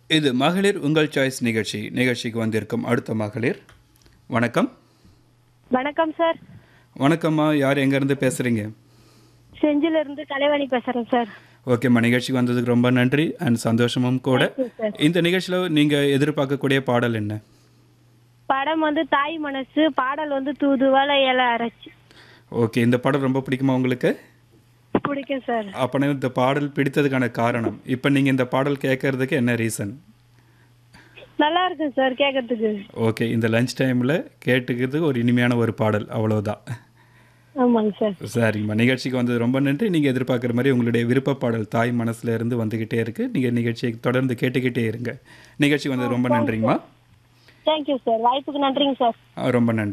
இது மகளிர் உங்கள் சாய்ஸ் நிகழ்ச்சி நிகழ்ச்சிக்கு வந்திருக்கும் அடுத்த மகளிர் வணக்கம் வணக்கம் சார் வணக்கம்மா யார் எங்கேருந்து பேசுகிறீங்க செஞ்சில இருந்து கலைவாணி பேசுறேன் சார் ஓகேம்மா நிகழ்ச்சிக்கு வந்ததுக்கு ரொம்ப நன்றி அண்ட் சந்தோஷமும் கூட sir. இந்த நிகழ்ச்சியில் நீங்கள் எதிர்பார்க்கக்கூடிய பாடல் என்ன படம் வந்து தாய் மனசு பாடல் வந்து தூதுவளை இலை அரைச்சு ஓகே இந்த பாடல் ரொம்ப பிடிக்குமா உங்களுக்கு பிடிக்கும் சார் அப்போனா இந்த பாடல் பிடித்ததுக்கான காரணம் இப்போ நீங்கள் இந்த பாடல் கேட்கறதுக்கு என்ன ரீசன் நல்லா இருக்கும் சார் கேட்கறதுக்கு ஓகே இந்த லஞ்ச் டைமில் கேட்டுக்கிறதுக்கு ஒரு இனிமையான ஒரு பாடல் அவ்வளவுதான் ஆமாங்க சார் சரிங்கம்மா நிகழ்ச்சிக்கு வந்தது ரொம்ப நன்றி நீங்கள் எதிர்பார்க்குற மாதிரி உங்களுடைய விருப்ப பாடல் தாய் மனசுல இருந்து வந்துக்கிட்டே இருக்கு நீங்கள் நிகழ்ச்சியை தொடர்ந்து கேட்டுக்கிட்டே இருங்க நிகழ்ச்சி வந்தது ரொம்ப நன்றிங்கம்மா தேங்க்யூ சார் வாய்ப்புக்கு நன்றிங்க சார் ஆ, ரொம்ப நன்றி